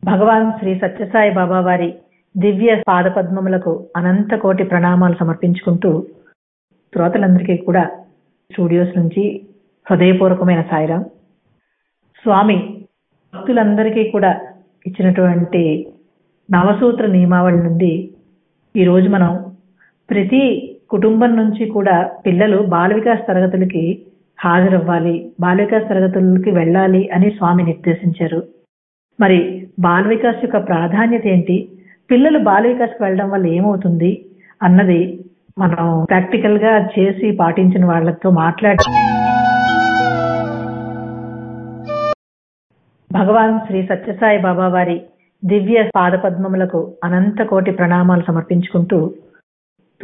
భగవాన్ శ్రీ సత్యసాయి బాబా వారి దివ్య పాదపద్మములకు అనంత కోటి ప్రణామాలు సమర్పించుకుంటూ శ్రోతలందరికీ కూడా స్టూడియోస్ నుంచి హృదయపూర్వకమైన సాయిరాం స్వామి భక్తులందరికీ కూడా ఇచ్చినటువంటి నవసూత్ర నియమావళి నుండి ఈరోజు మనం ప్రతి కుటుంబం నుంచి కూడా పిల్లలు బాల వికాస్ తరగతులకి హాజరవ్వాలి బాల వికాస్ తరగతులకి వెళ్ళాలి అని స్వామి నిర్దేశించారు మరి బాల వికాస్ యొక్క ప్రాధాన్యత ఏంటి పిల్లలు బాల వికాస్కి వెళ్ళడం వల్ల ఏమవుతుంది అన్నది మనం ప్రాక్టికల్ గా చేసి పాటించిన వాళ్ళతో మాట్లాడి భగవాన్ శ్రీ సత్యసాయి బాబా వారి దివ్య పాదపద్మములకు అనంత కోటి ప్రణామాలు సమర్పించుకుంటూ